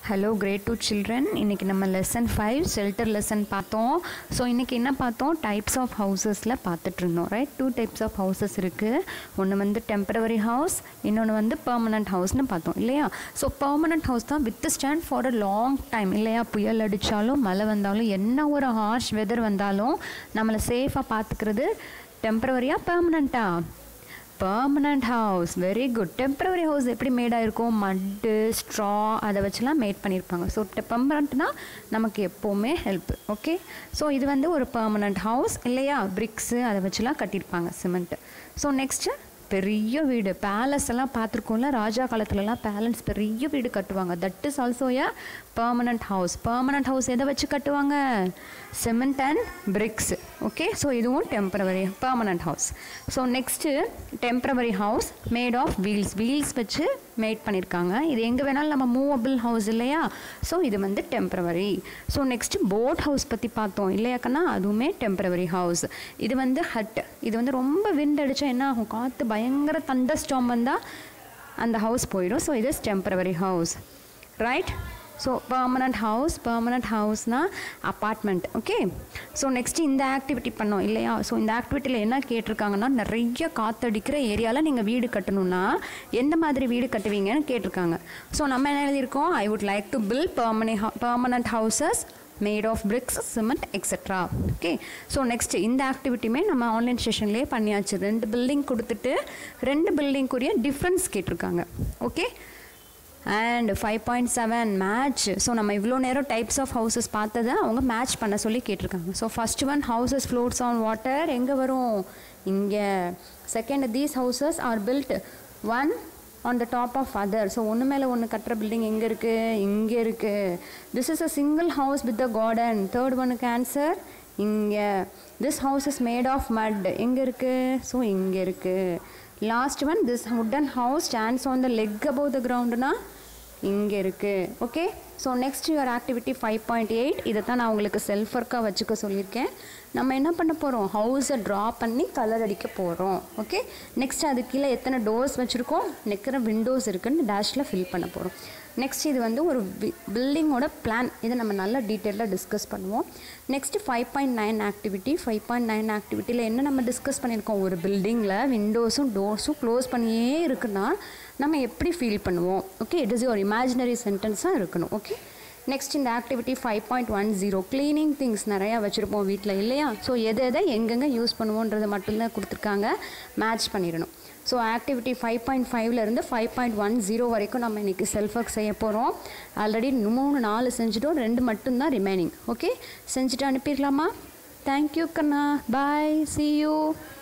hello great two children இன்றைக்கி நம்ம lesson five shelter lesson பார்த்தோம் ஸோ இன்றைக்கி என்ன பார்த்தோம் டைப்ஸ் ஆஃப் ஹவுசஸில் பார்த்துட்டு இருந்தோம் right two types of houses இருக்குது ஒன்று வந்து டெம்பரவரி ஹவுஸ் இன்னொன்று வந்து பெர்மனண்ட் ஹவுஸ்னு பார்த்தோம் இல்லையா ஸோ பெர்மனண்ட் ஹவுஸ் தான் withstand for a long time இல்லையா புயல் அடித்தாலும் மழை வந்தாலும் என்ன ஒரு ஹார்ஷ் வெதர் வந்தாலும் நம்மளை சேஃபாக பார்த்துக்கிறது டெம்பரவரியா பெர்மனண்ட்டா permanent house very good temporary house எப்படி மேட் ஆகிருக்கும் மட்டு ஸ்ட்ரா அதை வச்சுலாம் மேட் பண்ணியிருப்பாங்க ஸோ பெர்மனண்ட்னா நமக்கு எப்போவுமே ஹெல்ப் ஓகே ஸோ இது வந்து ஒரு பர்மனண்ட் ஹவுஸ் இல்லையா பிரிக்ஸு அதை வச்சுலாம் கட்டியிருப்பாங்க சிமெண்ட்டு ஸோ நெக்ஸ்ட்டு பெரிய வீடு பேலஸ் எல்லாம் பார்த்துருக்கோம்ல ராஜா காலத்துலலாம் பேலன்ஸ் பெரிய வீடு கட்டுவாங்க that is also a permanent house permanent house எதை வச்சு கட்டுவாங்க cement and bricks okay so இதுவும் temporary permanent house so next temporary house made of wheels wheels வச்சு மேட் பண்ணியிருக்காங்க இது எங்கே வேணாலும் நம்ம மூவபிள் ஹவுஸ் இல்லையா ஸோ இது வந்து temporary so next boat house பற்றி பார்த்தோம் இல்லையாக்கன்னா அதுவுமே டெம்பரவரி ஹவுஸ் இது வந்து ஹட் இது வந்து ரொம்ப விண்ட் அடித்தா என்ன ஆகும் காற்று பயங்கர தண்டர் ஸ்டாம் வந்தால் அந்த ஹவுஸ் போயிடும் ஸோ இது temporary house right so permanent house permanent ஹவுஸ்னால் அப்பார்ட்மெண்ட் ஓகே ஸோ நெக்ஸ்ட் இந்த ஆக்டிவிட்டி பண்ணோம் இல்லையா ஸோ இந்த ஆக்டிவிட்டியில் என்ன கேட்டிருக்காங்கன்னா நிறைய காற்றடிக்கிற ஏரியாவில் நீங்கள் வீடு கட்டணும்னா எந்த மாதிரி வீடு கட்டுவீங்கன்னு கேட்டிருக்காங்க ஸோ நம்ம என்ன எழுதியிருக்கோம் I would like to build perma permanent houses made of bricks cement etcetera okay so next இந்த ஆக்டிவிட்டியுமே நம்ம ஆன்லைன் செஷன்லேயே பண்ணியாச்சு ரெண்டு பில்டிங் கொடுத்துட்டு ரெண்டு பில்டிங்குரிய டிஃப்ரென்ஸ் கேட்டிருக்காங்க okay and five point seven match so நம்ம இவ்வளோ நேரம் டைப்ஸ் ஆஃப் ஹவுசஸ் பார்த்ததை அவங்க மேட்ச் பண்ண சொல்லி கேட்டிருக்காங்க so first one houses floats on water எங்கே வரும் இங்கே second these houses are built one on the top of other so ஒன்று மேலே ஒன்று கட்டுற பில்டிங் எங்கே இருக்குது இங்கே இருக்குது this is a single house with the garden third ஒனுக்கு ஆன்சர் இங்கே this house is made of mud எங்கே இருக்குது ஸோ இங்கே இருக்குது last one this wooden house stands on the leg above the கிரவுண்டுனா இங்கே இருக்குது okay so next your activity five point eight இதை தான் நான் உங்களுக்கு செல்ஃப் ஒர்க்காக வச்சுக்க சொல்லியிருக்கேன் நம்ம என்ன பண்ண போகிறோம் ஹவுஸை ட்ரா பண்ணி கலர் அடிக்க போகிறோம் ஓகே நெக்ஸ்ட் அது கீழே எத்தனை டோர்ஸ் வச்சுருக்கோம் நெக்கிற விண்டோஸ் இருக்குன்னு டேஷில் ஃபில் பண்ண போகிறோம் நெக்ஸ்ட் இது வந்து ஒரு பில்டிங்கோட பிளான் இதை நம்ம நல்லா டீட்டெயிலாக டிஸ்கஸ் பண்ணுவோம் next five point nine activity five point nine ஆக்டிவிட்டியில் என்ன நம்ம டிஸ்கஸ் பண்ணியிருக்கோம் ஒரு பில்டிங்கில் விண்டோஸும் டோர்ஸும் க்ளோஸ் பண்ணியே இருக்குன்னா நம்ம எப்படி ஃபீல் பண்ணுவோம் okay it is your imaginary சென்டென்ஸாக இருக்கணும் ஓகே நெக்ஸ்ட் இந்த activity five point one zero cleaning things நிறையா வச்சுருப்போம் வீட்டில் இல்லையா ஸோ எதை எதை எங்கெங்கே யூஸ் பண்ணுவோன்றது மட்டும்தான் கொடுத்துருக்காங்க மேட்ச் பண்ணிடணும் ஸோ ஆக்டிவிட்டி ஃபைவ் பாயிண்ட் ஃபைவ்லேருந்து ஃபைவ் பாயிண்ட் ஒன் ஜீரோ வரைக்கும் நம்ம இன்றைக்கி செல்ஃப் ஒர்க் செய்ய போகிறோம் ஆல்ரெடி மூணு நாலு செஞ்சுட்டோம் ரெண்டு மட்டும்தான் ரிமைனிங் ஓகே செஞ்சுட்டு அனுப்பிடலாமா தேங்க்யூ கண்ணா பாய் சி யூ